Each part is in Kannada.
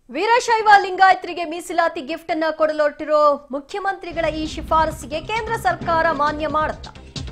ವೀರಶೈವ ಲಿಂಗಾಯತರಿಗೆ ಮೀಸಲಾತಿ ಗಿಫ್ಟ್ ಅನ್ನ ಕೊಡಲೊರಟಿರೋ ಮುಖ್ಯಮಂತ್ರಿಗಳ ಈ ಶಿಫಾರಸಿಗೆ ಕೇಂದ್ರ ಸರ್ಕಾರ ಮಾನ್ಯ ಮಾಡುತ್ತಾ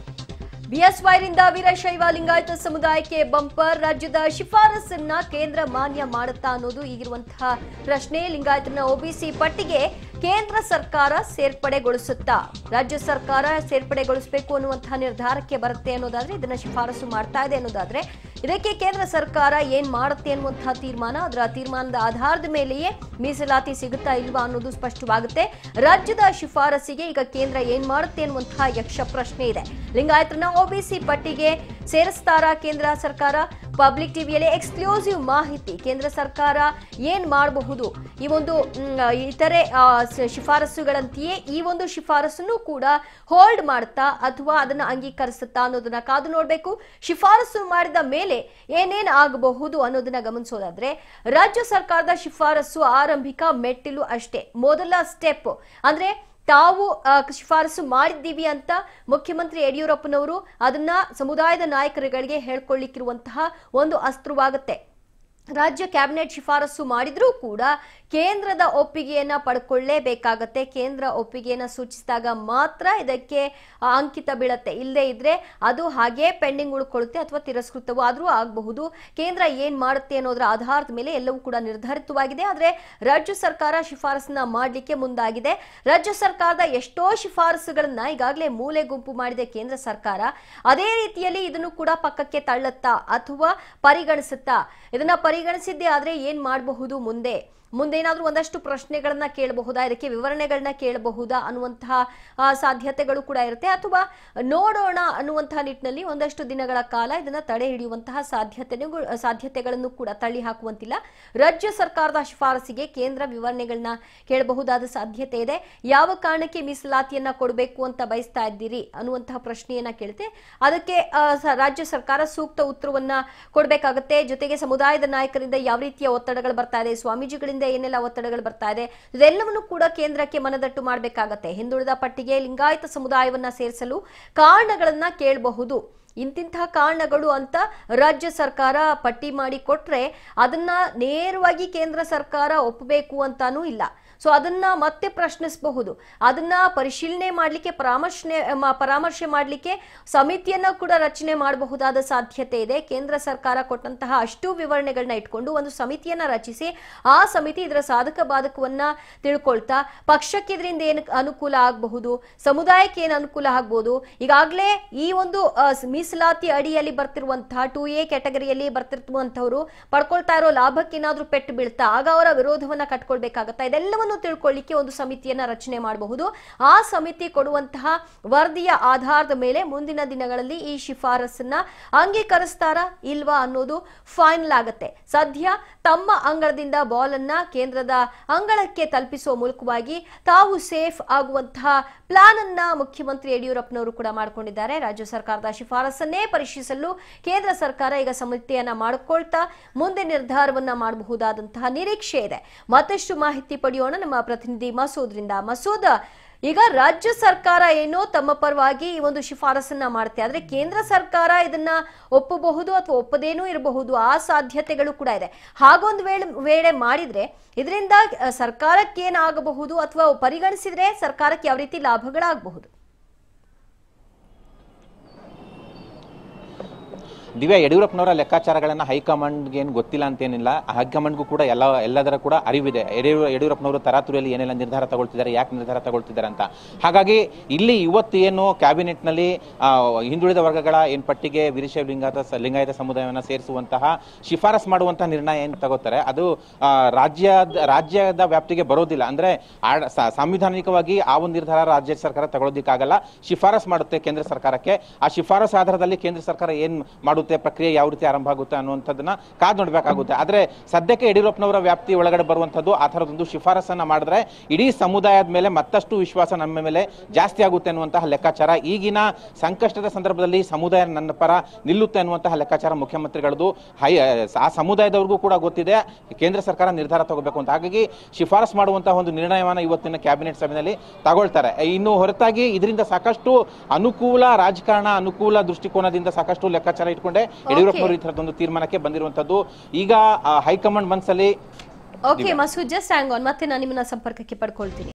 ಬಿಎಸ್ವೈರಿಂದ ವೀರಶೈವ ಲಿಂಗಾಯತ ಸಮುದಾಯಕ್ಕೆ ಬಂಪರ್ ರಾಜ್ಯದ ಶಿಫಾರಸನ್ನ ಕೇಂದ್ರ ಮಾನ್ಯ ಮಾಡುತ್ತಾ ಅನ್ನೋದು ಈಗಿರುವಂತಹ ಪ್ರಶ್ನೆ ಲಿಂಗಾಯತನ ಒಬಿಸಿ ಪಟ್ಟಿಗೆ ಕೇಂದ್ರ ಸರ್ಕಾರ ಸೇರ್ಪಡೆಗೊಳಿಸುತ್ತಾ ರಾಜ್ಯ ಸರ್ಕಾರ ಸೇರ್ಪಡೆಗೊಳಿಸಬೇಕು ಅನ್ನುವಂತಹ ನಿರ್ಧಾರಕ್ಕೆ ಬರುತ್ತೆ ಅನ್ನೋದಾದ್ರೆ ಇದನ್ನ ಶಿಫಾರಸು ಮಾಡ್ತಾ ಇದೆ ಅನ್ನೋದಾದ್ರೆ ಇದಕ್ಕೆ ಕೇಂದ್ರ ಸರ್ಕಾರ ಏನ್ ಮಾಡುತ್ತೆ ಅನ್ನುವಂತಹ ತೀರ್ಮಾನ ಅದರ ತೀರ್ಮಾನದ ಆಧಾರದ ಮೇಲೆಯೇ ಮೀಸಲಾತಿ ಸಿಗುತ್ತಾ ಇಲ್ವಾ ಅನ್ನೋದು ಸ್ಪಷ್ಟವಾಗುತ್ತೆ ರಾಜ್ಯದ ಶಿಫಾರಸಿಗೆ ಈಗ ಕೇಂದ್ರ ಏನ್ ಮಾಡುತ್ತೆ ಅನ್ನುವಂತಹ ಯಕ್ಷ ಪ್ರಶ್ನೆ ಇದೆ ಲಿಂಗಾಯತನ ಒಬಿಸಿ ಪಟ್ಟಿಗೆ ಸೇರಿಸ್ತಾರಾ ಕೇಂದ್ರ ಸರ್ಕಾರ ಪಬ್ಲಿಕ್ ಟಿವಿಯಲ್ಲಿ ಎಕ್ಸ್ಕ್ಲೂಸಿವ್ ಮಾಹಿತಿ ಕೇಂದ್ರ ಸರ್ಕಾರ ಏನ್ ಮಾಡಬಹುದು ಈ ಒಂದು ಮ್, ಇತರೆ ಆ, ಸ- ಶಿಫಾರಸುಗಳಂತೆಯೇ ಈ ಒಂದು ಶಿಫಾರಸನ್ನು ಕೂಡ ಹೋಲ್ಡ್ ಮಾಡ್ತಾ ಅಥವಾ ಅದನ್ನ ಅಂಗೀಕರಿಸುತ್ತಾ ಅನ್ನೋದನ್ನ ಕಾದು ನೋಡಬೇಕು ಶಿಫಾರಸು ಮಾಡಿದ ಮೇಲೆ ಏನೇನ್ ಆಗಬಹುದು ಅನ್ನೋದನ್ನ ಗಮನಿಸೋದಾದ್ರೆ ರಾಜ್ಯ ಸರ್ಕಾರದ ಶಿಫಾರಸು ಆರಂಭಿಕ ಮೆಟ್ಟಿಲು ಅಷ್ಟೇ ಮೊದಲ ಸ್ಟೆಪ್ ಅಂದ್ರೆ ತಾವು ಆ, ಶಿಫಾರಸು ಮಾಡಿದ್ದೀವಿ ಅಂತ ಮುಖ್ಯಮಂತ್ರಿ ಯಡಿಯೂರಪ್ಪನವರು ಅದನ್ನ ಸಮುದಾಯದ ನಾಯಕರುಗಳಿಗೆ ಹೇಳ್ಕೊಳ್ಳಿಕ್ಕಿರುವಂತಹ ಒಂದು ಅಸ್ತ್ರವಾಗುತ್ತೆ ರಾಜ್ಯ ಕ್ಯಾಬಿನೆಟ್ ಶಿಫಾರಸು ಮಾಡಿದ್ರೂ ಕೂಡ ಕೇಂದ್ರದ ಒಪ್ಪಿಗೆಯನ್ನ ಪಡ್ಕೊಳ್ಳೇಬೇಕಾಗತ್ತೆ ಕೇಂದ್ರ ಒಪ್ಪಿಗೆಯನ್ನ ಸೂಚಿಸಿದಾಗ ಮಾತ್ರ ಇದಕ್ಕೆ ಆ, ಅಂಕಿತ ಬೀಳತ್ತೆ ಇಲ್ಲದೆ ಇದ್ರೆ ಅದು ಹಾಗೆ ಪೆಂಡಿಂಗ್ ಉಳ್ಕೊಳ್ಳುತ್ತೆ ಅಥವಾ ತಿರಸ್ಕೃತವೂ ಆದ್ರೂ ಆಗಬಹುದು ಕೇಂದ್ರ ಏನ್ ಮಾಡುತ್ತೆ ಅನ್ನೋದರ ಆಧಾರದ ಮೇಲೆ ಎಲ್ಲವೂ ಕೂಡ ನಿರ್ಧಾರಿತವಾಗಿದೆ ಆದ್ರೆ ರಾಜ್ಯ ಸರ್ಕಾರ ಶಿಫಾರಸನ್ನ ಮಾಡಲಿಕ್ಕೆ ಮುಂದಾಗಿದೆ ರಾಜ್ಯ ಸರ್ಕಾರದ ಎಷ್ಟೋ ಶಿಫಾರಸುಗಳನ್ನ ಈಗಾಗಲೇ ಮೂಲೆ ಗುಂಪು ಮಾಡಿದೆ ಕೇಂದ್ರ ಸರ್ಕಾರ ಅದೇ ರೀತಿಯಲ್ಲಿ ಇದನ್ನು ಕೂಡ ಪಕ್ಕಕ್ಕೆ ತಳ್ಳುತ್ತಾ ಅಥವಾ ಪರಿಗಣಿಸುತ್ತಾ ಇದನ್ನ ಪರಿಗಣಿಸಿದ್ದೇ ಆದ್ರೆ ಏನ್ ಮಾಡಬಹುದು ಮುಂದೆ ಮುಂದೇನಾದ್ರೂ ಒಂದಷ್ಟು ಪ್ರಶ್ನೆಗಳನ್ನ ಕೇಳಬಹುದಾ ಇದಕ್ಕೆ ವಿವರಣೆಗಳನ್ನ ಕೇಳಬಹುದಾ ಅನ್ನುವಂತಹ ಆ, ಸಾಧ್ಯತೆಗಳು ಕೂಡ ಇರುತ್ತೆ ಅಥವಾ ನೋಡೋಣ ಅನ್ನುವಂತಹ ನಿಟ್ಟಿನಲ್ಲಿ ಒಂದಷ್ಟು ದಿನಗಳ ಕಾಲ ಇದನ್ನ ತಡೆ ಹಿಡಿಯುವಂತಹ ಸಾಧ್ಯತೆಗಳು ಸಾಧ್ಯತೆಗಳನ್ನು ಕೂಡ ತಳ್ಳಿ ಹಾಕುವಂತಿಲ್ಲ ರಾಜ್ಯ ಸರ್ಕಾರದ ಶಿಫಾರಸಿಗೆ ಕೇಂದ್ರ ವಿವರಣೆಗಳನ್ನ ಕೇಳಬಹುದಾದ ಸಾಧ್ಯತೆ ಇದೆ ಯಾವ ಕಾರಣಕ್ಕೆ ಮೀಸಲಾತಿಯನ್ನ ಕೊಡಬೇಕು ಅಂತ ಬಯಸ್ತಾ ಇದ್ದೀರಿ ಅನ್ನುವಂತಹ ಪ್ರಶ್ನೆಯನ್ನ ಕೇಳುತ್ತೆ ಅದಕ್ಕೆ ಆ, ಸ- ರಾಜ್ಯ ಸರ್ಕಾರ ಸೂಕ್ತ ಉತ್ತರವನ್ನ ಕೊಡಬೇಕಾಗುತ್ತೆ ಜೊತೆಗೆ ಸಮುದಾಯದ ನಾಯಕರಿಂದ ಯಾವ ರೀತಿಯ ಒತ್ತಡಗಳು ಬರ್ತಾ ಇದೆ ಸ್ವಾಮೀಜಿಗಳಿಂದ ಏನೆಲ್ಲ ಒತ್ತಡಗಳು ಬರ್ತಾ ಇದೆ ಇದೆಲ್ಲವನ್ನು ಕೂಡ ಕೇಂದ್ರಕ್ಕೆ ಮನದಟ್ಟು ಮಾಡಬೇಕಾಗತ್ತೆ ಹಿಂದುಳಿದ ಪಟ್ಟಿಗೆ ಲಿಂಗಾಯತ ಸಮುದಾಯವನ್ನ ಸೇರಿಸಲು ಕಾರಣಗಳನ್ನ ಕೇಳಬಹುದು ಇಂತಿಂತಹ ಕಾರಣಗಳು ಅಂತ ರಾಜ್ಯ ಸರ್ಕಾರ ಪಟ್ಟಿ ಮಾಡಿ ಕೊಟ್ರೆ ಅದನ್ನ ನೇರವಾಗಿ ಕೇಂದ್ರ ಸರ್ಕಾರ ಒಪ್ಪಬೇಕು ಅಂತಾನೂ ಇಲ್ಲ ಸೊ ಅದನ್ನ ಮತ್ತೆ ಪ್ರಶ್ನಿಸಬಹುದು ಅದನ್ನ ಪರಿಶೀಲನೆ ಮಾಡಲಿಕ್ಕೆ ಪರಾಮರ್ಶನೆ ಮ- ಪರಾಮರ್ಶೆ ಮಾಡಲಿಕ್ಕೆ ಸಮಿತಿಯನ್ನ ಕೂಡ ರಚನೆ ಮಾಡಬಹುದಾದ ಸಾಧ್ಯತೆ ಇದೆ ಕೇಂದ್ರ ಸರ್ಕಾರ ಕೊಟ್ಟಂತಹ ಅಷ್ಟು ವಿವರಣೆಗಳನ್ನ ಇಟ್ಕೊಂಡು ಒಂದು ಸಮಿತಿಯನ್ನ ರಚಿಸಿ ಆ ಸಮಿತಿ ಇದರ ಸಾಧಕ ಬಾಧಕವನ್ನ ತಿಳ್ಕೊಳ್ತಾ ಪಕ್ಷಕ್ಕೆ ಇದರಿಂದ ಏನು ಅನುಕೂಲ ಆಗಬಹುದು ಸಮುದಾಯಕ್ಕೆ ಏನು ಅನುಕೂಲ ಆಗ್ಬೋದು ಈಗಾಗಲೇ ಈ ಒಂದು ಆ, ಸ್- ಮೀಸಲಾತಿ ಅಡಿಯಲ್ಲಿ ಬರ್ತಿರುವಂತಹ ಟು ಎ ಕ್ಯಾಟಗರಿಯಲ್ಲಿ ಬರ್ತಿರುವಂತವರು ಪಡ್ಕೊಳ್ತಾ ಇರೋ ಲಾಭಕ್ಕೆ ಏನಾದ್ರೂ ಪೆಟ್ಟು ಬೀಳ್ತಾ ಆಗ ಅವರ ವಿರೋಧವನ್ನ ಕಟ್ಕೊಳ್ಬೇಕಾಗತ್ತಾ ಇದೆಲ್ಲವನ್ನು ತಿಳ್ಕೊಳ್ಳಿಕ್ಕೆ ಒಂದು ಸಮಿತಿಯನ್ನ ರಚನೆ ಮಾಡಬಹುದು ಆ ಸಮಿತಿ ಕೊಡುವಂತಹ ವರದಿಯ ಆಧಾರದ ಮೇಲೆ ಮುಂದಿನ ದಿನಗಳಲ್ಲಿ ಈ ಶಿಫಾರಸನ್ನ ಅಂಗೀಕರಿಸ್ತಾರಾ ಇಲ್ವಾ ಅನ್ನೋದು ಫೈನಲ್ ಆಗತ್ತೆ ಸದ್ಯ ತಮ್ಮ ಅಂಗಳದಿಂದ ಬಾಲ್ ಅನ್ನ ಕೇಂದ್ರದ ಅಂಗಳಕ್ಕೆ ತಲುಪಿಸುವ ಮೂಲಕವಾಗಿ ತಾವು ಸೇಫ್ ಆಗುವಂತಹ ಪ್ಲಾನ್ ಅನ್ನ ಮುಖ್ಯಮಂತ್ರಿ ಯಡಿಯೂರಪ್ಪನವರು ಕೂಡ ಮಾಡಿಕೊಂಡಿದ್ದಾರೆ ರಾಜ್ಯ ಸರ್ಕಾರದ ಶಿಫಾರಸನ್ನೇ ಪರಿಶೀಲಿಸಲು ಕೇಂದ್ರ ಸರ್ಕಾರ ಈಗ ಸಮಿತಿಯನ್ನ ಮಾಡಿಕೊಳ್ತಾ ಮುಂದೆ ನಿರ್ಧಾರವನ್ನ ಮಾಡಬಹುದಾದಂತಹ ನಿರೀಕ್ಷೆ ಇದೆ ಮತ್ತಷ್ಟು ಮಾಹಿತಿ ಪಡೆಯೋಣ ನಮ್ಮ ಪ್ರತಿನಿಧಿ ಮಸೂದ್ರಿಂದ ಮಸೂದ್ ಈಗ ರಾಜ್ಯ ಸರ್ಕಾರ ಏನೋ ತಮ್ಮ ಪರವಾಗಿ ಈ ಒಂದು ಶಿಫಾರಸನ್ನ ಮಾಡುತ್ತೆ ಆದ್ರೆ ಕೇಂದ್ರ ಸರ್ಕಾರ ಇದನ್ನ ಒಪ್ಪಬಹುದು ಅಥವಾ ಒಪ್ಪದೇನೂ ಇರಬಹುದು ಆ ಸಾಧ್ಯತೆಗಳು ಕೂಡ ಇದೆ ಹಾಗೊಂದು ವೇಳೆ ವೇಳೆ ಮಾಡಿದ್ರೆ ಇದರಿಂದ ಅಹ್, ಸರ್ಕಾರಕ್ಕೆ ಏನಾಗಬಹುದು ಅಥವಾ ಪರಿಗಣಿಸಿದ್ರೆ ಸರ್ಕಾರಕ್ಕೆ ಯಾವ ರೀತಿ ಲಾಭಗಳಾಗಬಹುದು ದಿವ್ಯಾ ಯಡಿಯೂರಪ್ಪನವರ ಲೆಕ್ಕಾಚಾರಗಳನ್ನ ಹೈಕಮಾಂಡ್ಗೆ ಏನು ಗೊತ್ತಿಲ್ಲ ಅಂತೇನಿಲ್ಲ ಹೈಕಮಾಂಡ್ಗೂ ಕೂಡ ಎಲ್ಲ ಎಲ್ಲದರ ಕೂಡ ಅರಿವಿದೆ ಯಡಿಯೂರ ಯಡಿಯೂರಪ್ಪನವರು ತರಾತುರಿಯಲ್ಲಿ ಏನೆಲ್ಲ ನಿರ್ಧಾರ ತಗೊಳ್ತಿದ್ದಾರೆ ಯಾಕೆ ನಿರ್ಧಾರ ತಗೊಳ್ತಿದ್ದಾರೆ ಅಂತ ಹಾಗಾಗಿ ಇಲ್ಲಿ ಇವತ್ತು ಏನು ಕ್ಯಾಬಿನೆಟ್ನಲ್ಲಿ ಆ, ಹಿಂದುಳಿದ ವರ್ಗಗಳ ಏನು ಪಟ್ಟಿಗೆ ವೀರಶೈವ ಲಿಂಗಾಯತ ಸ- ಲಿಂಗಾಯತ ಸಮುದಾಯವನ್ನು ಸೇರಿಸುವಂತಹ ಶಿಫಾರಸ್ ಮಾಡುವಂತಹ ನಿರ್ಣಯ ಏನು ತಗೋತಾರೆ ಅದು ಆ, ರಾಜ್ಯದ ರಾಜ್ಯದ ವ್ಯಾಪ್ತಿಗೆ ಬರೋದಿಲ್ಲ ಅಂದ್ರೆ ಆಡ- ಸ- ಸಾಂವಿಧಾನಿಕವಾಗಿ ಆ ಒಂದು ನಿರ್ಧಾರ ರಾಜ್ಯ ಸರ್ಕಾರ ತಗೊಳ್ಳೋದಿಕ್ಕಾಗಲ್ಲ ಶಿಫಾರಸ್ ಮಾಡುತ್ತೆ ಕೇಂದ್ರ ಸರ್ಕಾರಕ್ಕೆ ಆ ಶಿಫಾರಸ್ ಆಧಾರದಲ್ಲಿ ಕೇಂದ್ರ ಸರ್ಕಾರ ಏನ್ ಮಾಡುತ್ತೆ ಪ್ರಕ್ರಿಯೆ ಯಾವ ರೀತಿ ಆರಂಭ ಆಗುತ್ತೆ ಅನ್ನುವಂಥದ್ದನ್ನ ಕಾದ್ ನೋಡ್ಬೇಕಾಗುತ್ತೆ ಆದ್ರೆ ಸದ್ಯಕ್ಕೆ ಯಡಿಯೂರಪ್ಪನವರ ವ್ಯಾಪ್ತಿ ಒಳಗಡೆ ಬರುವಂತದ್ದು ಆ ಥರದೊಂದು ಶಿಫಾರಸನ್ನ ಮಾಡಿದ್ರೆ ಇಡೀ ಸಮುದಾಯದ ಮೇಲೆ ಮತ್ತಷ್ಟು ವಿಶ್ವಾಸ ನಮ್ಮ ಮೇಲೆ ಜಾಸ್ತಿ ಆಗುತ್ತೆ ಅನ್ನುವಂತಹ ಲೆಕ್ಕಾಚಾರ ಈಗಿನ ಸಂಕಷ್ಟದ ಸಂದರ್ಭದಲ್ಲಿ ಸಮುದಾಯ ನನ್ನ ಪರ ನಿಲ್ಲುತ್ತೆ ಅನ್ನುವಂತಹ ಲೆಕ್ಕಾಚಾರ ಮುಖ್ಯಮಂತ್ರಿಗಳದು ಹೈ ಆ ಸಮುದಾಯದವ್ರಿಗೂ ಕೂಡ ಗೊತ್ತಿದೆ ಕೇಂದ್ರ ಸರ್ಕಾರ ನಿರ್ಧಾರ ತಗೋಬೇಕು ಅಂತ ಹಾಗಾಗಿ ಶಿಫಾರಸ್ ಮಾಡುವಂತಹ ಒಂದು ನಿರ್ಣಯವನ್ನ ಇವತ್ತಿನ ಕ್ಯಾಬಿನೆಟ್ ಸಭೆಯಲ್ಲಿ ತಗೊಳ್ತಾರೆ ಇನ್ನು ಹೊರತಾಗಿ ಇದರಿಂದ ಸಾಕಷ್ಟು ಅನುಕೂಲ ರಾಜಕಾರಣ ಅನುಕೂಲ ದೃಷ್ಟಿಕೋನದಿಂದ ಸಾಕಷ್ಟು ಲೆಕ್ಕಾಚಾರ ಇಟ್ಕೊಂಡೆ ಯಡಿಯೂರಪ್ಪನವರು ಈ ತರದೊಂದು ತೀರ್ಮಾನಕ್ಕೆ ಬಂದಿರುವಂತದ್ದು ಈಗ ಆ, ಹೈಕಮಾಂಡ್ ಮನಸ್ಸಲ್ಲಿ okay Masood just hang on ಮತ್ತೆ ನಾನು ನಿಮ್ಮನ್ನ ಸಂಪರ್ಕಕ್ಕೆ ಪಡ್ಕೊಳ್ತೀನಿ